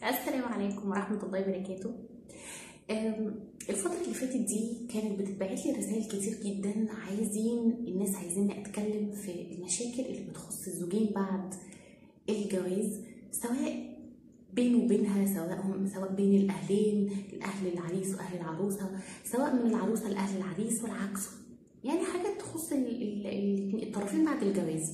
السلام عليكم ورحمة الله وبركاته أم، الفترة اللي فاتت دي كانت بتتبعت لي رسائل كتير جدا عايزين الناس عايزين اتكلم في المشاكل اللي بتخص الزوجين بعد الجواز سواء بينه وبينها سواء هم سواء بين الاهلين الاهل العريس واهل العروسه سواء من العروسه لاهل العريس والعكس يعني حاجات تخص ال- ال- ال- الطرفين بعد الجواز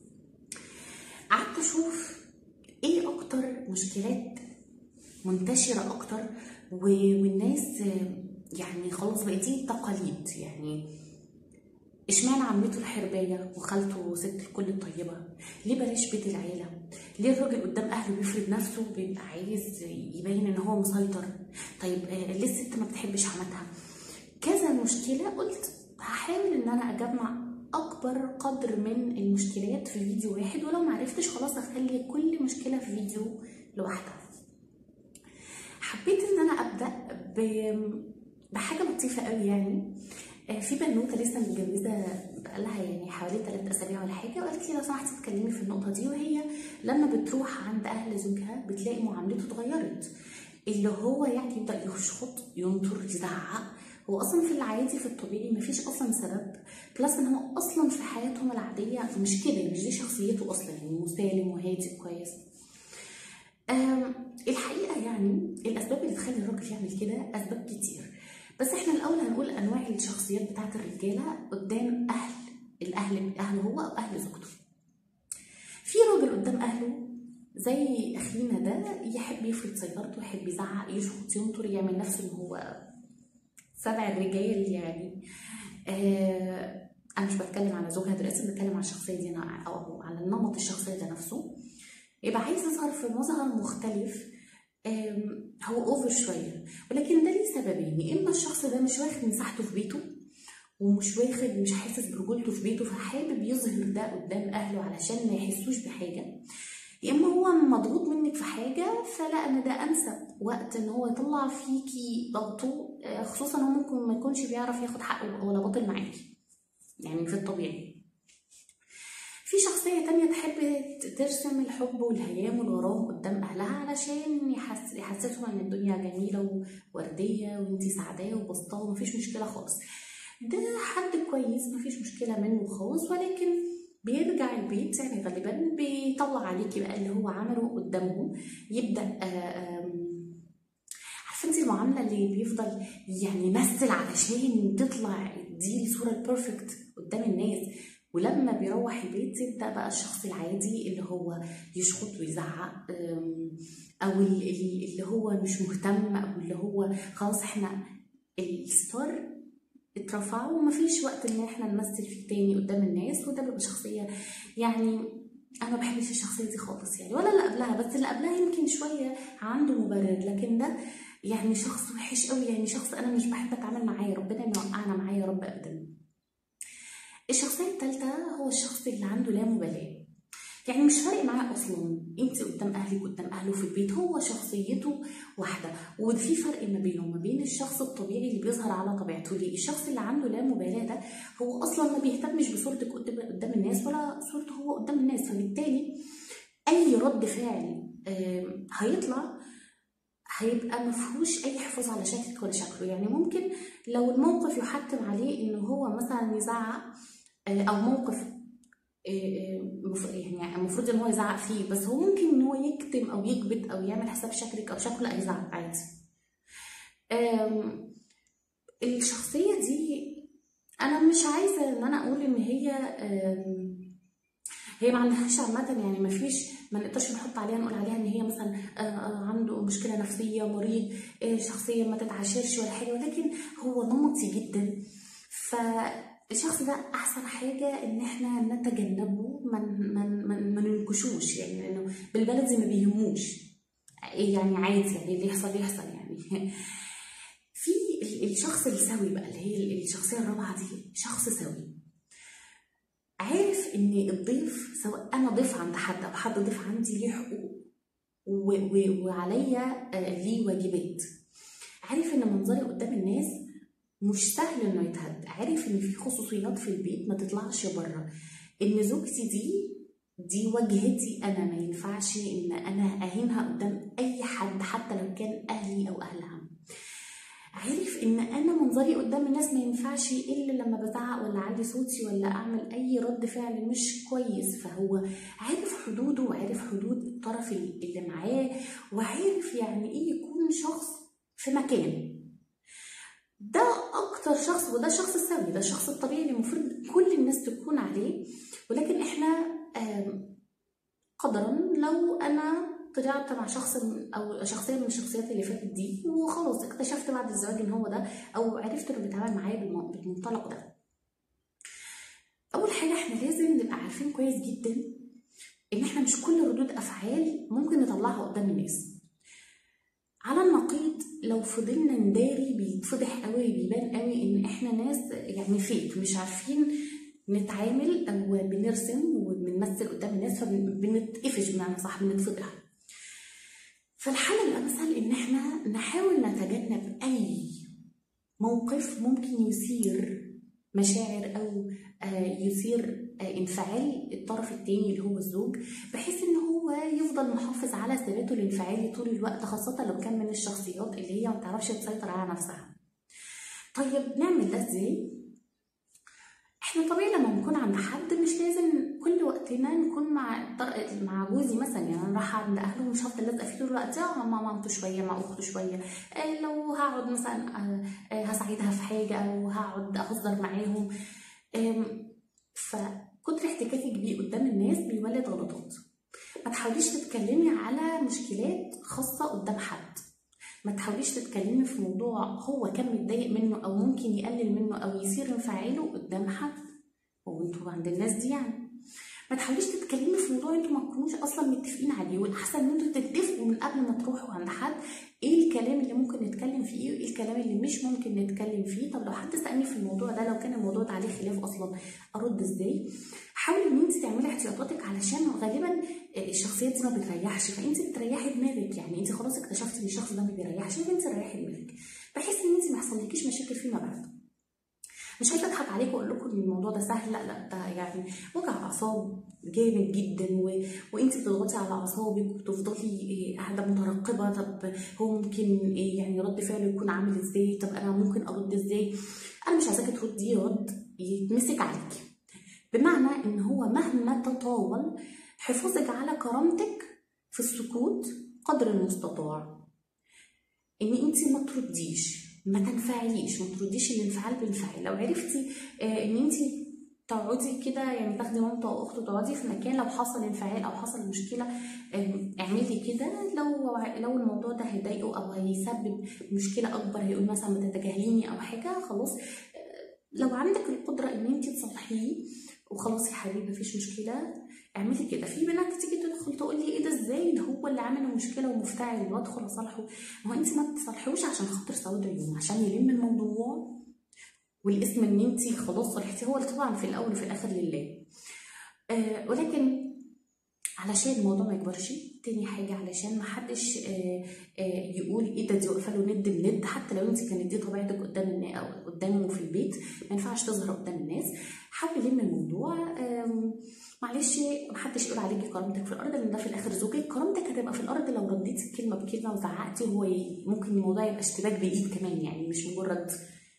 قعدت اشوف ايه اكتر مشكلات منتشره اكتر و- والناس آه، يعني خلاص بقت دي تقاليد يعني اشمعنى عمته الحربايه وخالته ست الكل الطيبه ليه بلاش بيت العيله ليه الراجل قدام اهله بيفرض نفسه بيبقى عايز يبين ان هو مسيطر طيب آه، ليه الست ما بتحبش حماتها كذا مشكله قلت هحاول ان انا اجمع اكبر قدر من المشكلات في فيديو واحد ولو ما عرفتش خلاص اخلي كل مشكله في فيديو لوحدها حبيت ان انا ابدا ب- بحاجه لطيفه قوي يعني آه، في بنوته لسه متجوزه بقالها يعني حوالي ثلاث اسابيع ولا حاجه وقالت لي لو سمحتي تكلمي في النقطه دي وهي لما بتروح عند اهل زوجها بتلاقي معاملته اتغيرت اللي هو يعني يبدا يشخط ينطر يزعق هو اصلا في العادي في الطبيعي مفيش اصلا سبب بلس ان هو اصلا في حياتهم العاديه مش كده مش دي شخصيته اصلا يعني مسالم وهادي وكويس آم، الحقيقه يعني الاسباب اللي تخلي الراجل يعمل كده اسباب كتير بس احنا الاول هنقول انواع الشخصيات بتاعت الرجاله قدام اهل الاهل اهله هو او اهل زوجته في راجل قدام اهله زي اخينا ده يحب يفرض سيطرته يحب يزعق يشخط ينطر يعمل نفسه ان هو سبع الرجال يعني آه انا مش بتكلم على زوجها دلوقتي بتكلم على الشخصيه دي أنا او أو على النمط الشخصيه ده نفسه يبقى عايز يظهر في مظهر مختلف آم، هو اوفر شويه ولكن ده ليه سببين يا اما الشخص ده مش واخد مساحته في بيته ومش واخد مش حاسس برجولته في بيته فحابب يظهر ده قدام اهله علشان ما يحسوش بحاجه يا اما هو مضغوط منك في حاجه فلا ان ده انسب وقت ان هو يطلع فيكي ضغطه آه، خصوصا هو ممكن ما يكونش بيعرف ياخد حقه ولا باطل معاكي يعني في الطبيعي في شخصية تانية تحب ترسم الحب والهيام والغرام قدام أهلها علشان يحس يحسسهم إن الدنيا جميلة ووردية وإنتي سعداء وبسطاء ومفيش مشكلة خالص ده حد كويس مفيش مشكلة منه خالص ولكن بيرجع البيت يعني غالبا بيطلع عليكي بقى اللي هو عمله قدامهم يبدأ آه، آم، عارفة انت المعاملة اللي بيفضل يعني يمثل علشان تطلع دي الصورة البيرفكت قدام الناس ولما بيروح البيت يبدأ بقى الشخص العادي اللي هو يشخط ويزعق أم، أو ال- ال- اللي هو مش مهتم أو اللي هو خلاص احنا الستار اترفع ومفيش وقت ان احنا نمثل فيه تاني قدام الناس وده بيبقى شخصية يعني انا ما بحبش الشخصية دي خالص يعني ولا اللي قبلها بس اللي قبلها يمكن شوية عنده مبرر لكن ده يعني شخص وحش قوي يعني شخص انا مش بحب اتعامل معاه ربنا ما يوقعنا معاه يا رب ابدا الشخصية الثالثة هو الشخص اللي عنده لا مبالاة يعني مش فارق معاه اصلا انت قدام اهلك قدام اهله في البيت هو شخصيته واحده وفي فرق ما بينه وما بين الشخص الطبيعي اللي بيظهر على طبيعته ليه الشخص اللي عنده لا مبالاه ده هو اصلا ما بيهتمش بصورتك قدام قدام الناس ولا صورته هو قدام الناس فبالتالي اي رد فعل آم، هيطلع هيبقى مفهوش اي حفاظ على شكلك ولا شكله يعني ممكن لو الموقف يحتم عليه ان هو مثلا يزعق آه، او موقف آه، آه، مف- يعني المفروض ان هو يزعق فيه بس هو ممكن ان هو يكتم او يكبت او يعمل حساب شكلك او شكله لا يزعق عادي آم، الشخصيه دي انا مش عايزه ان انا اقول ان هي آم، هي ما عندهاش عامة يعني ما فيش ما نقدرش نحط عليها نقول عليها ان هي مثلا آه، آه، عنده مشكلة نفسية مريض آه، شخصية ما تتعاشرش ولا حاجة ولكن هو نمطي جدا فالشخص ده احسن حاجة ان احنا نتجنبه ما ما ما ما ننكشوش يعني لانه بالبلدي ما بيهموش يعني عادي يعني اللي يحصل يحصل يعني في ال- الشخص السوي بقى اللي هي الشخصية الرابعة دي شخص سوي عارف ان الضيف سواء انا ضيف عند حد او حد ضيف عندي ليه حقوق و- و- وعليا آه، ليه واجبات عارف ان منظري قدام الناس مش سهل انه يتهد عارف ان في خصوصيات في البيت ما تطلعش بره ان زوجتي دي دي واجهتي انا ما ينفعش ان انا اهينها قدام اي حد حتى لو كان اهلي او اهلها عرف ان انا منظري قدام الناس ما ينفعش الا لما بزعق ولا اعلي صوتي ولا اعمل اي رد فعل مش كويس فهو عارف حدوده وعارف حدود الطرف اللي معاه وعارف يعني ايه يكون شخص في مكان ده اكتر شخص وده الشخص السوي ده الشخص الطبيعي اللي المفروض كل الناس تكون عليه ولكن احنا قدرا لو انا طلعت مع شخص من او شخصيه من الشخصيات اللي فاتت دي وخلاص اكتشفت بعد الزواج ان هو ده او عرفت انه بيتعامل معايا بالمنطلق ده اول حاجه احنا لازم نبقى عارفين كويس جدا ان احنا مش كل ردود افعال ممكن نطلعها قدام الناس على النقيض لو فضلنا نداري بيتفضح قوي بيبان قوي ان احنا ناس يعني فيك مش عارفين نتعامل او بنرسم وبنمثل قدام الناس فبنتقفش بمعنى صح بنتفضح فالحل الامثل ان احنا نحاول نتجنب اي موقف ممكن يثير مشاعر او يثير انفعال الطرف الثاني اللي هو الزوج بحيث ان هو يفضل محافظ على ثباته الانفعالي طول الوقت خاصه لو كان من الشخصيات اللي هي ما تعرفش تسيطر على نفسها طيب نعمل ده ازاي احنا طبيعي لما بنكون عند حد مش لازم كل وقتنا نكون مع مع جوزي مثلا يعني انا رايحه عند اهله مش هفضل لازقه فيه طول الوقت مع مامته شويه مع اخته شويه آه لو هقعد مثلا آه هساعدها في حاجه او هقعد اهزر معاهم فكتر احتكاكك بيه قدام الناس بيولد غلطات ما تحاوليش تتكلمي على مشكلات خاصه قدام حد ما تحاوليش تتكلمي في موضوع هو كان متضايق منه او ممكن يقلل منه او يثير انفعاله قدام حد هو انتوا عند الناس دي يعني ما تحاوليش تتكلمي في موضوع انتوا ما تكونوش اصلا متفقين عليه والاحسن ان انتوا تتفقوا من قبل ما تروحوا عند حد ايه الكلام اللي ممكن نتكلم فيه وايه الكلام اللي مش ممكن نتكلم فيه طب لو حد سالني في الموضوع ده لو كان الموضوع ده عليه خلاف اصلا ارد ازاي حاولي ان انت تعملي احتياطاتك علشان غالبا الشخصيات دي ما بتريحش فانت بتريحي دماغك يعني انت خلاص اكتشفتي ان الشخص ده ما بيريحش فانت ريحي دماغك بحيث ان انت ما يحصلكيش مشاكل فيما بعد مش عايزه اضحك عليكم واقول لكم ان الموضوع ده سهل لا لا ده يعني وجع اعصاب جامد جدا و... وانت بتضغطي على اعصابك وتفضلي قاعده مترقبه طب هو ممكن يعني رد فعله يكون عامل ازاي طب انا ممكن ارد ازاي انا مش عايزاكي تردي رد يتمسك عليكي بمعنى ان هو مهما تطاول حفاظك على كرامتك في السكوت قدر المستطاع ان انت ما ترديش ما تنفعليش ما ترديش الانفعال بانفعال لو عرفتي آه ان انت تقعدي كده يعني تاخدي مامته او اخته تقعدي في مكان لو حصل انفعال او حصل مشكله آه اعملي كده لو لو الموضوع ده هيضايقه او هيسبب مشكله اكبر هيقول مثلا ما تتجاهليني او حاجه خلاص آه لو عندك القدره ان انت تصلحيه وخلاص يا حبيبي مفيش مشكله اعملي كده في بنات تيجي تدخل تقول لي ايه ده ازاي ده هو اللي عامل المشكله ومفتعل وادخل اصالحه ما هو انت ما تصالحوش عشان خاطر سواد عيون عشان يلم الموضوع والاسم ان انت خلاص صلحتي هو طبعا في الاول وفي الاخر لله آه ولكن علشان الموضوع ما يكبرش تاني حاجة علشان ما حدش آه آه يقول ايه ده دي واقفة له ند بند حتى لو انت كانت دي طبيعتك قدام الناس او قدامه في البيت ما ينفعش تظهر قدام الناس حاولي لم الموضوع معلش محدش يقول عليكي كرامتك في الارض لان ده في الاخر زوجك كرامتك هتبقى في الارض لو رديتي الكلمه بكلمه وزعقتي وهو ممكن الموضوع يبقى اشتباك بالايد كمان يعني مش مجرد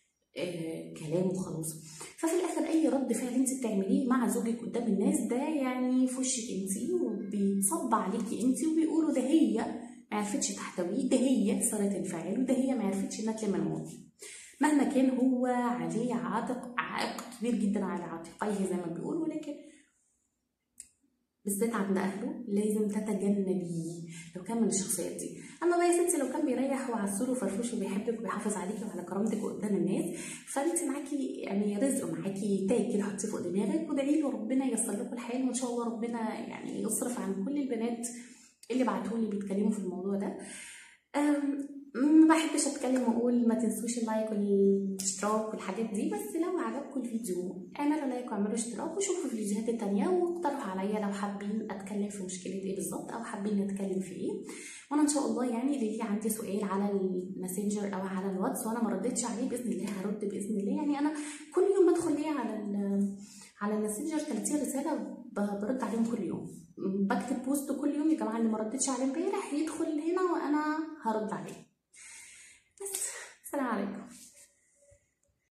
آه كلام وخلاص ففي الاخر اي رد فعل انت بتعمليه مع زوجك قدام الناس ده يعني في وشك انت وبيتصب عليكي انت وبيقولوا ده هي ما عرفتش تحتويه ده هي صارت انفعال وده هي ما عرفتش انها تلم الموضوع مهما كان هو عليه عاتق عائق كبير جدا على عاتقيه زي ما بيقولوا ولكن بالذات عند اهله لازم تتجنبيه لو كان من الشخصيات دي اما بقى يا ستي لو كان بيريح وعسول وفرفوش وبيحبك وبيحافظ عليكي وعلى كرامتك قدام الناس فانت معاكي يعني رزق معاكي تاج كده حطيه فوق دماغك وادعي له ربنا ييسر لكم الحال وان شاء الله ربنا يعني يصرف عن كل البنات اللي بعتوا لي بيتكلموا في الموضوع ده ما بحبش اتكلم واقول ما تنسوش اللايك والاشتراك والحاجات دي بس لو عجبكم الفيديو اعملوا لايك واعملوا اشتراك وشوفوا الفيديوهات التانية واقترحوا عليا لو حابين اتكلم في مشكلة ايه بالظبط او حابين نتكلم في ايه وانا ان شاء الله يعني اللي عندي سؤال على الماسنجر او على الواتس وانا ما ردتش عليه باذن الله هرد باذن الله يعني انا كل يوم بدخل ليه على على الماسنجر 30 رساله ب- برد عليهم كل يوم بكتب بوست كل يوم يا جماعه اللي ما ردتش عليه امبارح يدخل هنا وانا هرد عليه